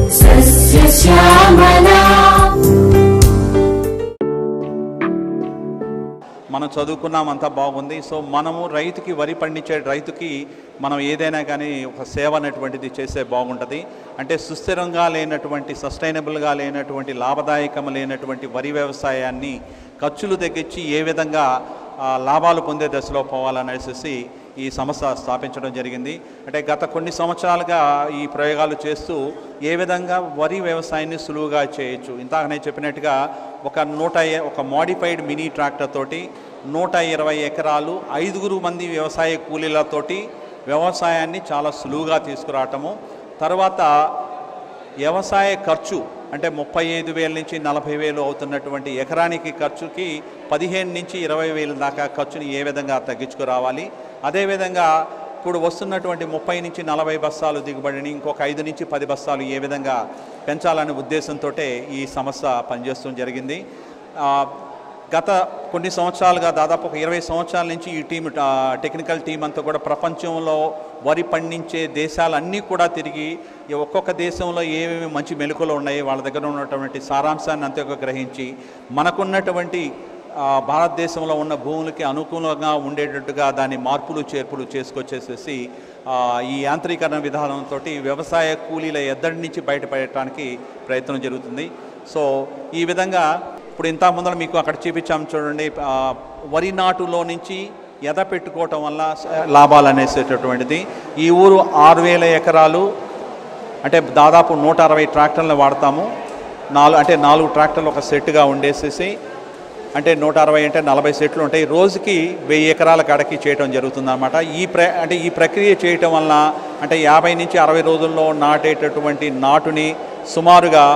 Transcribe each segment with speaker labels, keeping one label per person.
Speaker 1: सस्यश्यामला
Speaker 2: మనం చదువుకున్నాం అంతా బాగుంది సో మనము రైతుకి వరి పండించే రైతుకి మనం ఏదైనా కానీ ఒక సేవ అనేటువంటిది చేస్తే బాగుంటుంది అంటే సుస్థిరంగా లేనటువంటి సస్టైనబుల్గా లేనటువంటి లాభదాయకం లేనటువంటి వరి వ్యవసాయాన్ని ఖర్చులు తగ్గించి ఏ విధంగా ఆ, లాభాలు పొందే దశలో పోవాలనేసి ఈ సంస్థ స్థాపించడం జరిగింది అంటే గత కొన్ని సంవత్సరాలుగా ఈ ప్రయోగాలు చేస్తూ ఏ విధంగా వరి వ్యవసాయాన్ని సులువుగా చేయొచ్చు ఇందాక నేను చెప్పినట్టుగా ఒక నూట ఎ- ఒక మోడిఫైడ్ మినీ ట్రాక్టర్ తోటి నూట ఇరవై ఎకరాలు ఐదుగురు మంది వ్యవసాయ కూలీలతోటి వ్యవసాయాన్ని చాలా సులువుగా తీసుకురావటము తర్వాత వ్యవసాయ ఖర్చు అంటే ముప్పై ఐదు వేల నుంచి నలభై వేలు అవుతున్నటువంటి ఎకరానికి ఖర్చుకి పదిహేను నుంచి ఇరవై వేల దాకా ఖర్చుని ఏ విధంగా తగ్గించుకురావాలి అదేవిధంగా ఇప్పుడు వస్తున్నటువంటి ముప్పై నుంచి నలభై బస్తాలు దిగుబడిని ఇంకొక ఐదు నుంచి పది బస్తాలు ఏ విధంగా పెంచాలనే ఉద్దేశంతో ఈ సంస్థ పనిచేస్తూ జరిగింది ఆ, గత కొన్ని సంవత్సరాలుగా దాదాపు ఒక ఇరవై సంవత్సరాల నుంచి ఈ టీం ఆ, టెక్నికల్ టీం అంతా కూడా ప్రపంచంలో వరి పండించే దేశాలన్నీ కూడా తిరిగి ఈ ఒక్కొక్క దేశంలో ఏమేమి మంచి మెలకులు ఉన్నాయి వాళ్ళ దగ్గర ఉన్నటువంటి సారాంశాన్ని అంతా గ్రహించి మనకున్నటువంటి ఆ, భారతదేశంలో ఉన్న భూములకి అనుకూలంగా ఉండేటట్టుగా దాన్ని మార్పులు చేర్పులు చేసుకొచ్చేసేసి ఆ, ఈ యాంత్రీకరణ విధానంతో వ్యవసాయ కూలీల ఎద్దడి నుంచి బయటపడటానికి ప్రయత్నం జరుగుతుంది సో ఈ విధంగా ఇప్పుడు ఇంత ముందర మీకు అక్కడ చూపించాం చూడండి ఆ, వరి నాటులో నుంచి ఎద పెట్టుకోవటం వల్ల స- లాభాలు అనేసేటటువంటిది ఈ ఊరు ఆరు వేల ఎకరాలు అంటే దాదాపు నూట అరవై ట్రాక్టర్లు వాడతాము నాలుగు అంటే నాలుగు ట్రాక్టర్లు ఒక సెట్గా ఉండేసేసి అంటే నూట అరవై అంటే నలభై సెట్లు ఉంటాయి రోజుకి వెయ్యి ఎకరాల కాడకి చేయటం జరుగుతుందన్నమాట ఈ ప్ర అంటే ఈ ప్రక్రియ చేయటం వలన అంటే యాభై నుంచి అరవై రోజుల్లో నాటేటటువంటి నాటుని సుమారుగా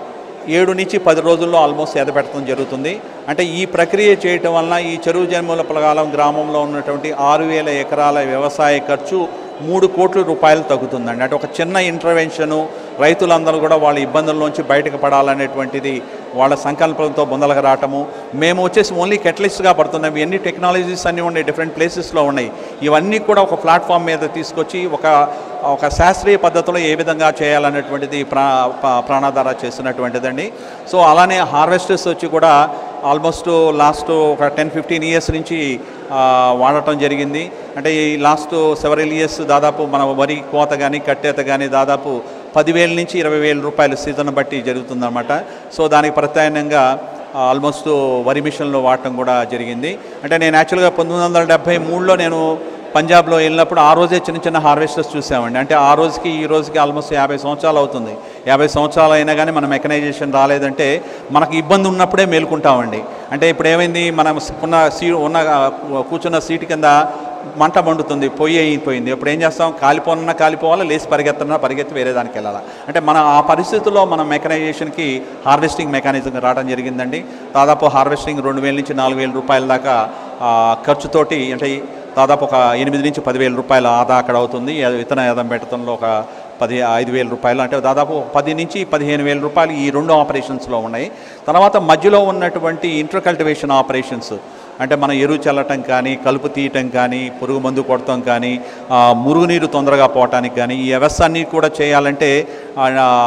Speaker 2: ఏడు నుంచి పది రోజుల్లో ఆల్మోస్ట్ ఎదపెట్టడం జరుగుతుంది అంటే ఈ ప్రక్రియ చేయటం వలన ఈ చెరువు జన్మల పొలగాలం గ్రామంలో ఉన్నటువంటి ఆరు వేల ఎకరాల వ్యవసాయ ఖర్చు మూడు కోట్ల రూపాయలు తగ్గుతుందండి అంటే ఒక చిన్న ఇంటర్వెన్షను రైతులందరూ కూడా వాళ్ళ ఇబ్బందుల్లోంచి బయటకు పడాలనేటువంటిది వాళ్ళ సంకల్పంతో ముందలకు రావటము మేము వచ్చేసి ఓన్లీ కెటలిస్ట్గా పడుతున్నాం ఎన్ని టెక్నాలజీస్ అన్నీ ఉన్నాయి డిఫరెంట్ ప్లేసెస్లో ఉన్నాయి ఇవన్నీ కూడా ఒక ప్లాట్ఫామ్ మీద తీసుకొచ్చి ఒక ఒక శాస్త్రీయ పద్ధతిలో ఏ విధంగా చేయాలనేటువంటిది ప్రా ప- ప్రాణాధార చేస్తున్నటువంటిదండి సో అలానే హార్వెస్టర్స్ వచ్చి కూడా ఆల్మోస్ట్ లాస్ట్ ఒక టెన్ ఫిఫ్టీన్ ఇయర్స్ నుంచి ఆ, వాడటం జరిగింది అంటే ఈ లాస్ట్ సెవెరల్ ఇయర్స్ దాదాపు మన వరి కోత కానీ కట్టేత కానీ దాదాపు పదివేల నుంచి ఇరవై వేల రూపాయలు సీజన్ బట్టి జరుగుతుందన్నమాట సో దానికి ప్రత్యామ్నాయంగా ఆల్మోస్ట్ వరి మిషన్లో వాడటం కూడా జరిగింది అంటే నేను యాక్చువల్గా పంతొమ్మిది వందల డెబ్బై మూడులో నేను పంజాబ్లో వెళ్ళినప్పుడు ఆ రోజే చిన్న చిన్న హార్వెస్టర్స్ చూసామండి అంటే ఆ రోజుకి ఈ రోజుకి ఆల్మోస్ట్ యాభై సంవత్సరాలు అవుతుంది యాభై సంవత్సరాలు అయినా కానీ మన మెకనైజేషన్ రాలేదంటే మనకు ఇబ్బంది ఉన్నప్పుడే మేలుకుంటామండి అంటే ఇప్పుడు ఏమైంది మనం ఉన్న సీ ఉన్న ఆ, కూర్చున్న సీటు కింద మంట మండుతుంది పొయ్యి అయిపోయింది ఇప్పుడు ఏం చేస్తాం కాలిపోనన్నా కాలిపోవాలా లేచి పరిగెత్తన్నా పరిగెత్తి వేరే దానికి వెళ్ళాలా అంటే మన ఆ పరిస్థితుల్లో మన మెకనైజేషన్కి హార్వెస్టింగ్ మెకానిజం రావడం జరిగిందండి దాదాపు హార్వెస్టింగ్ రెండు వేల నుంచి నాలుగు వేల రూపాయల దాకా ఆ, ఖర్చుతోటి అంటే దాదాపు ఒక ఎనిమిది నుంచి పదివేల రూపాయల ఆదా అక్కడ అవుతుంది ఏ- విత్తన ఏదం పెట్టడంలో ఒక పది ఐదు వేల రూపాయలు అంటే దాదాపు పది నుంచి పదిహేను వేల రూపాయలు ఈ రెండు ఆపరేషన్స్లో ఉన్నాయి తర్వాత మధ్యలో ఉన్నటువంటి ఇంటర్ కల్టివేషన్ ఆపరేషన్స్ అంటే మన ఎరువు చల్లటం కానీ కలుపు తీయటం కానీ పురుగు మందు కొడటం కానీ ఆ, మురుగునీరు తొందరగా పోవటానికి కానీ ఈ వ్యవస్థ అన్ని కూడా చేయాలంటే ఆ,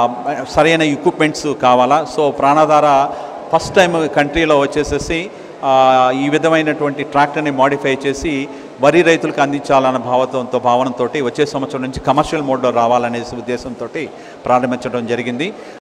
Speaker 2: సరైన ఎక్విప్మెంట్స్ కావాలా సో ప్రాణాధార ఫస్ట్ టైం కంట్రీలో వచ్చేసేసి ఆ, ఈ విధమైనటువంటి ట్రాక్టర్ని మాడిఫై చేసి వరి రైతులకు అందించాలన్న భావతంతో భావనతో వచ్చే సంవత్సరం నుంచి కమర్షియల్ మోడ్లో రావాలనే ఉద్దేశంతో ప్రారంభించడం జరిగింది